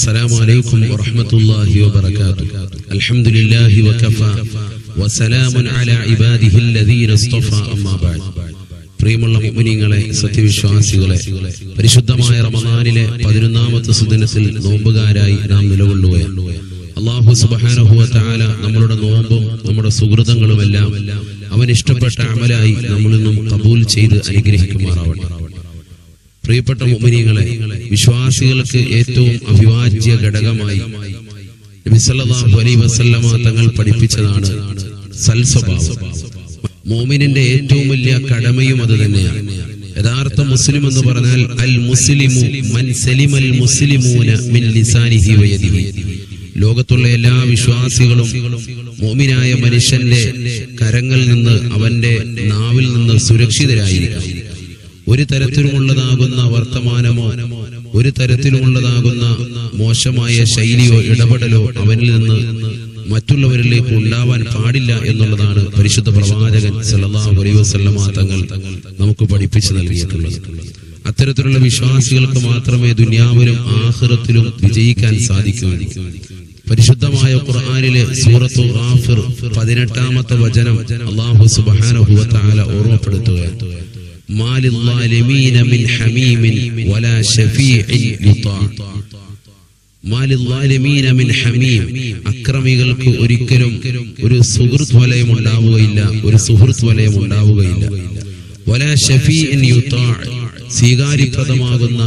السلام عليكم ورحمة الله وبركاته الحمد لله وكفى وسلام على عباده الذين اصطفى أما بعد പ്രിയമുള്ള മുഅ്മിനീങ്ങളെ സത്യവിശ്വാസികളെ പരിശുദ്ധമായ റമദാനിലെ പതിനൊന്നാമത്തെ സുദിനത്തിൽ നോമ്പുകാരായി നാം നിലകൊള്ളുകയാണ് അള്ളാഹു സുബ്ഹാനഹു വതആല നമ്മളുടെ നോമ്പും നമ്മുടെ സുഹൃതങ്ങളുമെല്ലാം അവൻ ഇഷ്ടപ്പെട്ട അമലായി നമ്മളിൽ നിന്നും കബൂൽ ചെയ്ത് അനുഗ്രഹിക്കുമാറാവട്ടെ പ്രിയപ്പെട്ട മുഅ്മിനീങ്ങളെ വിശ്വാസികൾക്ക് ഏറ്റവും അഭിവാജ്യ ഘടകമായി നബി സല്ലല്ലാഹു അലൈഹി വസല്ലമ തങ്ങൾ പഠിപ്പിച്ചതാണ് സൽസ്വഭാവം മോമിനിന്റെ ഏറ്റവും വലിയ കടമയും അത് തന്നെയാണ് യഥാർത്ഥ മുസ്ലിം എന്ന് പറഞ്ഞാൽ അൽ മുസ്ലിമു മൻ സലിമൽ മുസ്ലിമൂന മിൻ ലിസാനിഹി വയദിഹി ലോകത്തുള്ള എല്ലാ വിശ്വാസികളും മോമിനായ മനുഷ്യന്റെ കരങ്ങളിൽ നിന്ന് അവന്റെ നാവിൽ നിന്ന് സുരക്ഷിതരായിരിക്കണം ഒരു തരത്തിലുമുള്ളതാകുന്ന വർത്തമാനമോ ഒരു തരത്തിലുമുള്ളതാകുന്ന മോശമായ ശൈലിയോ ഇടപെടലോ അവനിൽ നിന്ന് മറ്റുള്ളവരിലേക്ക് ഉണ്ടാവാൻ പാടില്ല എന്നുള്ളതാണ് പരിശുദ്ധ പ്രവാചകൻ സല്ലല്ലാഹു അലൈഹി വസല്ലമ തങ്ങൾ നമുക്ക് പഠിപ്പിച്ചു നൽകിയിട്ടുള്ളത് അത്തരത്തിലുള്ള വിശ്വാസികൾക്ക് മാത്രമേ ദുനിയാവിലും ആഖിറത്തിലും വിജയിക്കാൻ സാധിക്കുകയുള്ളൂ പരിശുദ്ധമായ ഖുർആനിലെ സൂറത്തു ഗാഫിർ പതിനെട്ടാമത്തെ വചനം അല്ലാഹു സുബ്ഹാനഹു വ തആല ഓർമ്മപ്പെടുത്തുകയാണ് മാലിദ്ദാലിമീന മിൻ ഹമീമിൻ വലാ ഷഫീഇൻ യുതാ മാലിദ്ദാലിമീന മിൻ ഹമീം അക്രമികൾക്ക് ഒരിക്കലും ഒരു സുഹൃത്ത് വലയം ഉണ്ടാവുകയില്ല ഒരു സുഹൃത്ത് വലയം ഉണ്ടാവുകയില്ല വലാ ഷഫീഇൻ യുതാ സ്വീകാര്യപ്രദമാകുന്ന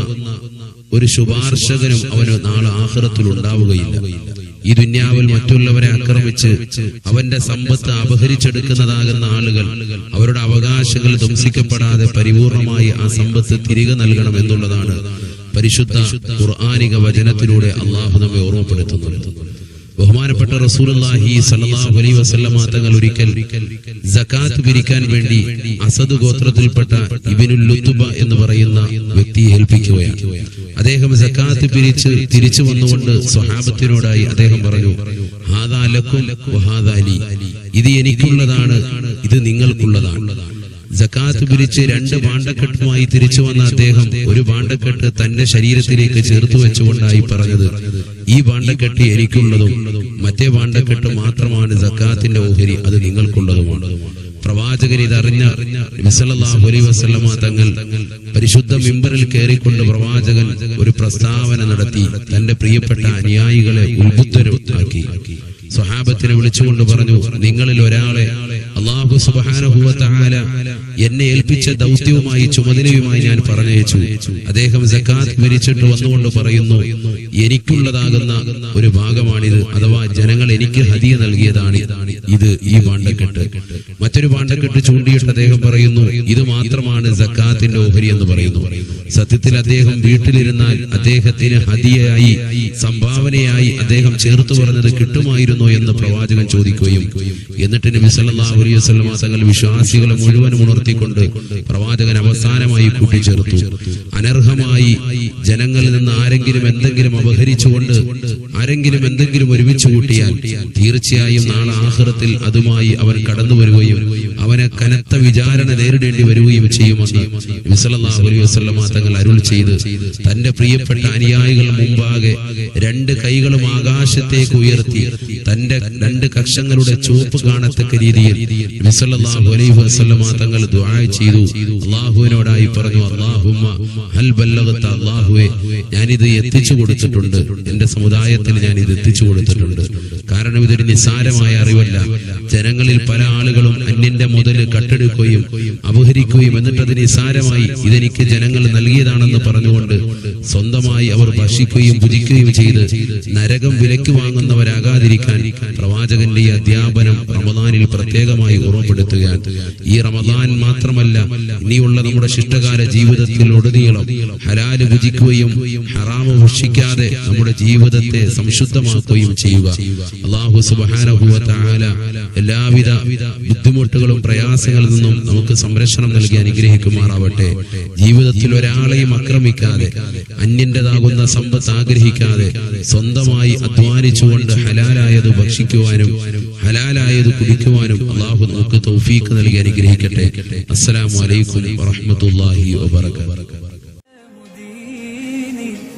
ഒരു ശുപാർശകനും അവന് നാളെ ആഖിറത്തിൽ ഉണ്ടാവുകയില്ല ഈ ദുന്യാവിൽ മറ്റുള്ളവരെ ആക്രമിച്ച് അവന്റെ സമ്പത്ത് അപഹരിച്ചെടുക്കുന്നതാകുന്ന ആളുകൾ അവരുടെ അവകാശങ്ങൾ ധ്വംസിക്കപ്പെടാതെ പരിപൂർണമായി ആ സമ്പത്ത് തിരികെ നൽകണം എന്നുള്ളതാണ് പരിശുദ്ധ ഖുർആാനിക വചനത്തിലൂടെ അള്ളാഹു നമ്മെ ഓർമ്മപ്പെടുത്തുന്നത് ബഹുമാനപ്പെട്ട റസൂലുള്ളാഹി സല്ലല്ലാഹു അലൈഹി വസല്ലമ തങ്ങൾ ഒരിക്കൽ സകാത്ത് പിരിക്കാൻ വേണ്ടി അസദ് ഗോത്രത്തിൽപ്പെട്ട ഇബ്നുൽ ലുതുബ എന്ന് പറയുന്ന വ്യക്തിയെ ഏൽപ്പിക്കുകയാണ് അദ്ദേഹം സക്കാത്ത് പിരിച്ച് തിരിച്ചു വന്നുകൊണ്ട് സ്വഹാബത്തിനോടായി അദ്ദേഹം പറഞ്ഞു ഹാദാ ലക്കും വഹാദാ ലി ഇത് എനിക്കുള്ളതാണ് ഇത് നിങ്ങൾക്കുള്ളതാണ് ജക്കാത്ത് പിരിച്ച് രണ്ട് പാണ്ടക്കെട്ടുമായി തിരിച്ചു വന്ന അദ്ദേഹം ഒരു പാണ്ടക്കെട്ട് തന്റെ ശരീരത്തിലേക്ക് ചേർത്ത് വെച്ചുകൊണ്ടായി പറഞ്ഞത് ഈ പാണ്ടക്കെട്ട് എനിക്കുള്ളതും മറ്റേ പാണ്ടക്കെട്ട് മാത്രമാണ് ജക്കാത്തിന്റെ ഓഹരി അത് നിങ്ങൾക്കുള്ളതുമാണ് പ്രവാചകൻ ഇതറിഞ്ഞ നബിസല്ലല്ലാഹു അലൈഹി വസല്ലമ തങ്ങൾ പരിശുദ്ധ മിമ്പറിൽ കയറിക്കൊണ്ട് പ്രവാചകൻ ഒരു പ്രസ്താവന നടത്തി തന്റെ പ്രിയപ്പെട്ട അനുയായികളെ ഉത്ബുദ്ധരാക്കി സ്വഹാബത്തിനെ വിളിച്ചുകൊണ്ട് പറഞ്ഞു നിങ്ങളിൽ ഒരാളെ അള്ളാഹു സുബാനുഭൂവത്താല എന്നെ ഏൽപ്പിച്ച ദൗത്യവുമായി ചുമതലയുമായി ഞാൻ പറഞ്ഞയച്ചു അദ്ദേഹം സക്കാത്ത് മരിച്ചിട്ട് വന്നുകൊണ്ട് പറയുന്നു എനിക്കുള്ളതാകുന്ന ഒരു ഭാഗമാണിത് അഥവാ ജനങ്ങൾ എനിക്ക് ഹദിയ നൽകിയതാണ് ഇത് ഈ പാണ്ടക്കെട്ട് മറ്റൊരു പാണ്ടക്കെട്ട് ചൂണ്ടിയിട്ട് അദ്ദേഹം പറയുന്നു ഇത് മാത്രമാണ് സക്കാത്തിന്റെ ഓഹരി എന്ന് പറയുന്നു സത്യത്തിൽ അദ്ദേഹം വീട്ടിലിരുന്നാൽ അദ്ദേഹത്തിന് ഹദിയയായി സംഭാവനയായി അദ്ദേഹം ചേർത്ത് പറഞ്ഞത് കിട്ടുമായിരുന്നു എന്ന് പ്രവാചകൻ ചോദിക്കുകയും എന്നിട്ട് നബി സല്ലല്ലാഹു അലൈഹി വസല്ലമ തങ്ങൾ വിശ്വാസികളെ മുഴുവനും ഉണർത്തിക്കൊണ്ട് പ്രവാചകൻ അവസാനമായി കൂട്ടിച്ചേർത്തു അനർഹമായി ജനങ്ങളിൽ നിന്ന് ആരെങ്കിലും എന്തെങ്കിലും അപഹരിച്ചുകൊണ്ട് ആരെങ്കിലും എന്തെങ്കിലും ഒരുമിച്ച് കൂട്ടിയാൽ തീർച്ചയായും നാളെ ആഹ്റത്തിൽ അതുമായി അവൻ കടന്നു വരികയും അവനെ കനത്ത വിചാരണ നേരിടേണ്ടി വരികയും ചെയ്യുമെന്ന് നബി സല്ലല്ലാഹു അലൈഹി വസല്ലമ തങ്ങൾ അരുൾ ചെയ്ത് തന്റെ പ്രിയപ്പെട്ട അനുയായികൾ മുമ്പാകെ രണ്ട് കൈകളും ആകാശത്തേക്ക് ഉയർത്തി തന്റെ രണ്ട് കക്ഷങ്ങളുടെ ചുവപ്പ് കാണത്തക്ക രീതിയിൽ നബി സല്ലല്ലാഹു അലൈഹി വസല്ലമ തങ്ങൾ ദുആ ചെയ്തു അള്ളാഹുവിനോടായി പറഞ്ഞു അള്ളാഹുമ്മ ഹൽ ബല്ലഗത അള്ളാഹുവേ ഞാനിത് എത്തിച്ചു കൊടുത്തിട്ടുണ്ട് എന്റെ സമുദായത്തിൽ ഞാൻ ഇത് എത്തിച്ചു കൊടുത്തിട്ടുണ്ട് കാരണം ഇതൊരു നിസ്സാരമായ അറിവല്ല ജനങ്ങളിൽ പല ആളുകളും അന്യന്റെ മുതൽ കട്ടെടുക്കുകയും അപഹരിക്കുകയും എന്നിട്ട് അത് നിസ്സാരമായി ഇതെനിക്ക് ജനങ്ങൾ നൽകിയതാണെന്ന് പറഞ്ഞുകൊണ്ട് സ്വന്തമായി അവർ ഭക്ഷിക്കുകയും ഭുജിക്കുകയും ചെയ്ത് നരകം വിലക്ക് വാങ്ങുന്നവരാകാതിരിക്കാൻ പ്രവാചകന്റെ ഈ അധ്യാപനം റമദാനിൽ പ്രത്യേകമായി ഓർമ്മപ്പെടുത്തുകയാണ് ഈ റമദാൻ മാത്രമല്ല ഇനിയുള്ള നമ്മുടെ ശിഷ്ടകാല ജീവിതത്തിൽ ഉടനീളം ഹലാല് ഭുജിക്കുകയും ഹറാമ് ഭക്ഷിക്കാതെ നമ്മുടെ ജീവിതത്തെ സംശുദ്ധമാക്കുകയും ചെയ്യുക അള്ളാഹു സുബാനഹുല എല്ലാവിധ ബുദ്ധിമുട്ടുകളും പ്രയാസങ്ങളിൽ നിന്നും നമുക്ക് സംരക്ഷണം നൽകി അനുഗ്രഹിക്കുമാറാവട്ടെ ജീവിതത്തിൽ ഒരാളെയും ആക്രമിക്കാതെ അന്യന്റേതാകുന്ന സമ്പത്ത് ആഗ്രഹിക്കാതെ സ്വന്തമായി അധ്വാനിച്ചുകൊണ്ട് ഹലാലായത് ഭക്ഷിക്കുവാനും ഹലാലായത് കുടിക്കുവാനും അള്ളാഹു നമുക്ക് തൗഫീക്ക് നൽകി അനുഗ്രഹിക്കട്ടെ അസ്സലാമു അലൈക്കും വറഹ്മത്തുള്ളാഹി വബറകാതുഹു ديني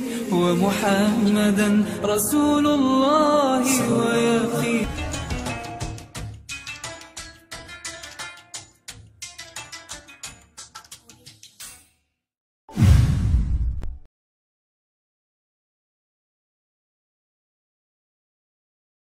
ومحمدا رسول الله ويقين